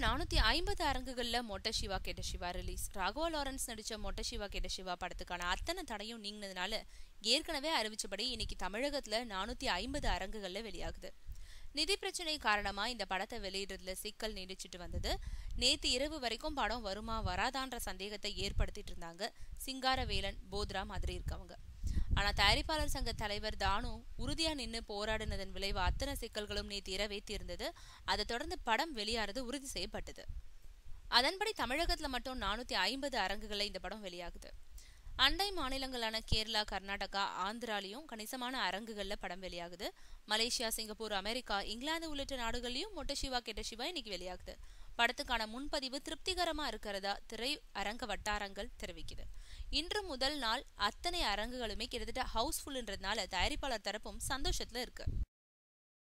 நானூத்தி ஐம்பது அரங்குகள்ல மொட்ட சிவா கேட்ட சிவா ரிலீஸ் ராகவா லாரன்ஸ் நடிச்ச மொட்ட சிவா கேட்ட சிவா படத்துக்கான அத்தனை தடையும் நீங்கினதுனால ஏற்கனவே அறிவிச்சபடி இன்னைக்கு தமிழகத்துல நானூத்தி ஐம்பது அரங்குகள்ல வெளியாகுது நிதி பிரச்சனை காரணமா இந்த படத்தை வெளியிடுறதுல சிக்கல் நீடிச்சிட்டு வந்தது நேத்து இரவு வரைக்கும் படம் வருமா வராதான்ற சந்தேகத்தை ஏற்படுத்திட்டு இருந்தாங்க சிங்காரவேலன் போத்ரா மாதிரி இருக்கவங்க ஆனா தயாரிப்பாளர் சங்க தலைவர் தானு உறுதியா நின்னு போராடினதன் விளைவு அத்தனை சிக்கல்களும் நேற்று இரவே தீர்ந்தது அதை தொடர்ந்து படம் வெளியாறது உறுதி செய்யப்பட்டது அதன்படி தமிழகத்துல மட்டும் நானூத்தி ஐம்பது அரங்குகள்ல இந்த படம் வெளியாகுது அண்டை மாநிலங்களான கேரளா கர்நாடகா ஆந்திராலையும் கணிசமான அரங்குகள்ல படம் வெளியாகுது மலேசியா சிங்கப்பூர் அமெரிக்கா இங்கிலாந்து உள்ளிட்ட நாடுகள்லயும் மொட்ட சிவா கெட்ட சிவா இன்னைக்கு வெளியாகுது படத்துக்கான முன்பதிவு திருப்திகரமா இருக்கிறதா திரை அரங்க வட்டாரங்கள் தெரிவிக்குது இன்று முதல் நாள் அத்தனை அரங்குகளுமே கிட்டத்தட்ட ஹவுஸ்ஃபுல்ன்றதுனால தயாரிப்பாளர் தரப்பும் சந்தோஷத்துல இருக்கு